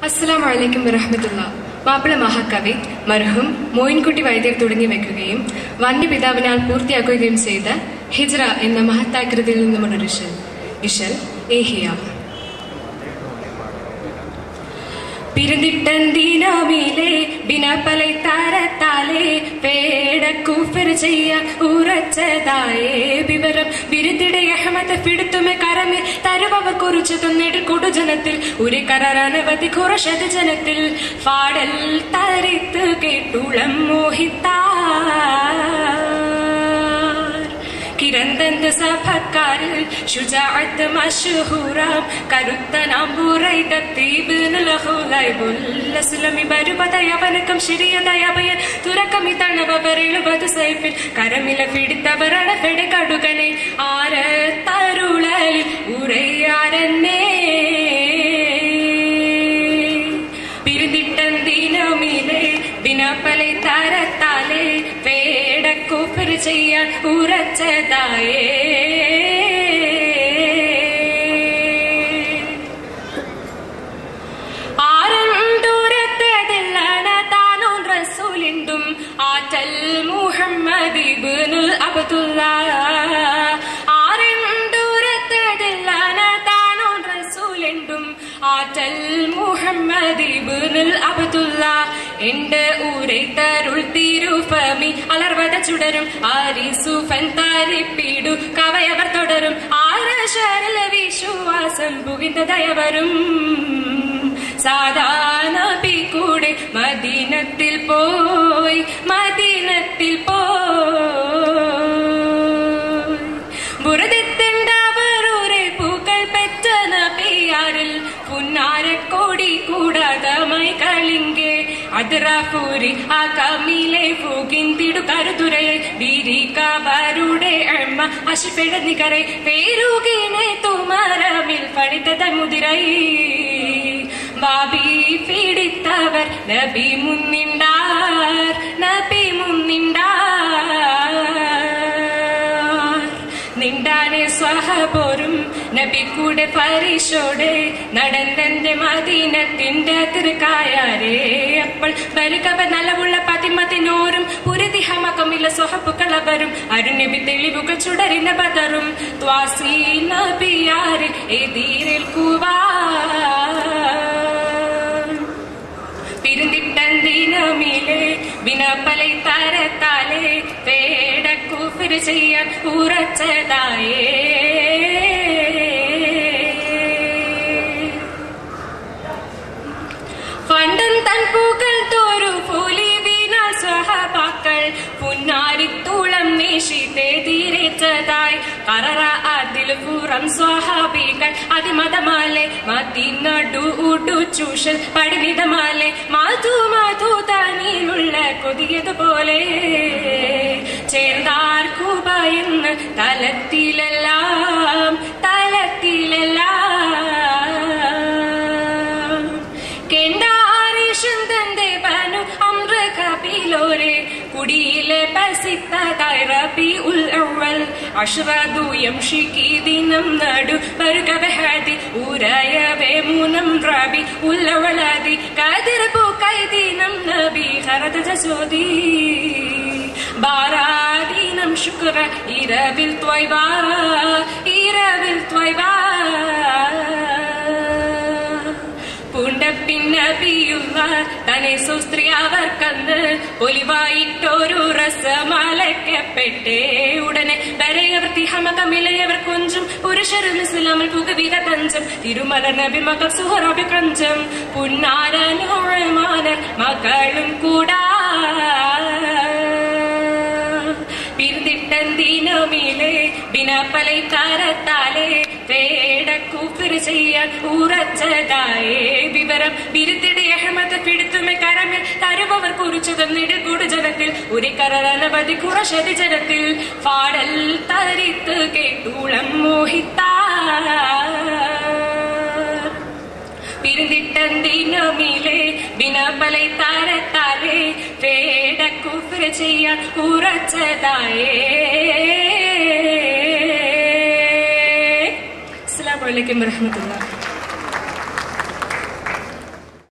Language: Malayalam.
അസ്സലാം വലൈക്കും വറഹമത്തുള്ള മാപ്പിള മഹാകവി മർഹൂം മോയിൻകുട്ടി വൈദ്യർ തുടങ്ങി വെക്കുകയും വന്യപിതാവിനാൽ പൂർത്തിയാക്കുകയും ചെയ്ത ഹിജ്റ എന്ന മഹത്താകൃതിയിൽ നിന്നുമുള്ള ഇഷൽ ഇഷൽ ഏഹിയ പിറന്നിട്ടീനാമിലെ ബിനപ്പലൈ താരത്താലേ പേട കൂഫർ ചെയ്യാൻ ഉറച്ചതായേ വിവരം വിരുത്തിടെ അഹമ്മദ് പിടുത്തുമെ കരമേ തരുവവർ കുറിച്ച് തന്നിട്ട് കൊടുജനത്തിൽ ഒരു കരനവധി കുറശത് ജനത്തിൽ പാടൽ തരിത്ത് കേട്ടുളം മോഹിത്താർ കിരന്തന്ത സഭക്കാരിൽ ശുജാഅത്ത് മഷ്ഹൂറാം കരുത്തനാമ്പൂറൈതീബിനുലഹുലൈബുല്ലസുലമി ബരുപതയവനക്കം ശരിയതയവയൻ തുറക്കമി തണവരെഴുപത് സൈഫിൽ കരമില പിടിത്തവരണ ഫെടെ കടുകനെ ആര തരുളൽ ഉറയാരന്നേ പിരിതിട്ടീനമിലെ ബിനപ്പലൈ തരത്താലേ പേടക്കൂപ്പർ ചെയ്യാൻ ഉറച്ചതായേ ആരണ്ടൂരത്തതില്ലാണ് താനോൻ റസൂലിണ്ടും ആറ്റൽ മുഹമ്മദ് ഇബ്നുൽ അബ്ദുല്ല ആരണ്ടൂരത്തതില്ലാണ് താനോൻ റസൂലിണ്ടും ആറ്റൽ മുഹമ്മദ് ഇബ്നുൽ അബ്ദുല്ല എന്റെ ഊരെ തരുൾ തിരുഫമി അലർവത ചുടരും ആരിസുഫൻ താരിപ്പീടു കവയവർ തുടരും ആരശരല വിശ്വാസം പുകിന്ത ദയവരും സാധാരണ കൂടെ മദീനത്തിൽ പോയി മദീനത്തിൽ പോയി ബുറദിത്തണ്ടാവറൂരെ പൂക്കൾ പെറ്റ നബിയാരിൽ പുന്നാരക്കോടി കൂടാതമായി കളിങ്കെ അതിറാഫൂരി ആ കമിലെ പൂകിന്തിടു കരുതുരയെ വീരിക്കാവരുടെ എമ്മ അശിപ്പെട നികരെ പേരുകിനെ തുമരമിൽ പഠിത്തത മുതിരൈ ബാബി പീഡിത്തവർ നബി മുന്നിണ്ടാർ നബി മുന്നിണ്ടാർ നിണ്ടാനെ സ്വഹപോരും നബി കൂടെ പരിശോടെ നടന്നന്റെ മദീനത്തിന്റെ തിരുക്കായാരേ അപ്പോൾ ബലികവ നലവുള്ള പതിമതിനോരും പുരതിഹമകമില്ല സ്വഹപ്പുകളവരും അരുനബി തെളിവുകൾ ചുടരിന ബദറും ത്വാസി നബിയാരിൽ എതിരേൽക്കുവാ പിരിന്തിട്ടീനമിലെ ബിനപ്പലൈ തരത്താലേ പേട കൂഫർ ചെയ്യാൻ ഉറച്ചതായേ ഫണ്ടൻ തൻ പൂക്കൾ തോരു പൂലി വീണ സ്വഹപാക്കൾ പുന്നാരിത്തൂളം നേഷിത്തെ തീരച്ചതായി കററ അതിൽ പുറം സ്വഹാബികൾ അതിമതമാലെ മതിനടു ഉടു ചൂഷൽ പടിനിതമാലെ മാധു മാധു തനിയിലുള്ള കൊതിയതുപോലെ ചേർന്നാർ ഭയന്ന് തലത്തിലെല്ലാം തലത്തിലെല്ലാം കെണ്ടാരീഷന്തന്റെ ബനു അമ്ര കപിലോരെ കുടിയിലെ പസിത്തായി റബി ഉൽ അവൽ അഷ്റദു യംഷിക്കി ദിനം നടു ബർഗവഹദി ഉരയവേ മുനം റബി ഉൽ അവലദി കദിർ പൂക്കൈ ദിനം നബി ഖറദ ജസോദി ബാരാദീനം ശുക്ര ഇരവിൽ ത്വയ്വാ ഇരവിൽ ത്വയ്വാ പൂണ്ടപ്പിന്നപിയുള്ള തന്നെ സുസ്ത്രീ അവർക്കന്ന് ഒലിവായിട്ടൊരു രസമലക്കപ്പെട്ടേ ഉടനെ വരയവർത്തി ഹമകമിലയവർ കൊഞ്ചും പുരുഷരും ഇസ്ലാമിൽ പുകവിക തഞ്ചം തിരുമല നബി മകൾ സുഹറാബി കഞ്ചം പുന്നാരനോഴമാനർ മകളും കൂടാ പിന്തിട്ടീനമിലെ ബിനപ്പലൈ തരത്താലേ പേട കൂപ്പർ ചെയ്യാൻ ഉറച്ചതായേ വിവരം ബിരുത്തിടെ അഹമ്മദ് പിടുത്തുമെ കരമിൽ തരുവവർ കുറിച്ചു തന്നിട്ട് കൂടുജനത്തിൽ ഒരു കരനവധി കുറശതി ജനത്തിൽ പാടൽ തരിത്ത് കേട്ടുളം മോഹിത്താർ പിരിന്തിട്ടീനമിലെ ബിനപ്പലൈ താരത്താലേ പേട കൂപ്പർ ചെയ്യാൻ ഉറച്ചതായേ അസ്സലാമു അലൈക്കും വറഹ്മത്തുള്ളാഹി